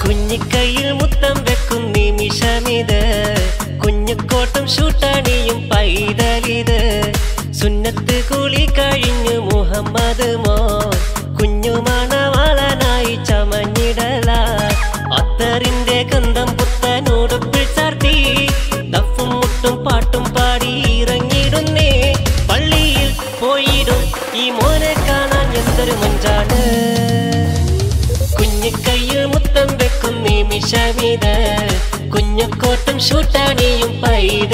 കുഞ്ഞിക്കൈയിൽ മുത്തം വെക്കും നിമിഷമിത് കുഞ്ഞുകോട്ടം ഷൂട്ടണിയും പൈതലിത് സുന്നത്ത് കുളി കഴിഞ്ഞു മുഹമ്മദ് മോൻ കുഞ്ഞു മണവാളനായി ചമഞ്ഞിടല അത്തറിന്റെ ഗന്ധം പുത്തനുടുപ്പിൽ ചാർത്തി ദഫും മുട്ടും പാട്ടും പാടി ഇറങ്ങിടുന്നേ പള്ളിയിൽ പോയിടും ഈ മോനെ കാണാൻ എന്തൊരു മഞ്ചാണ് കുഞ്ഞിക്കൈയിൽ മുത്തം വെക്കും നിമിഷമിത് കുഞ്ഞുകോട്ടം ഷൂട്ടണിയും പൈത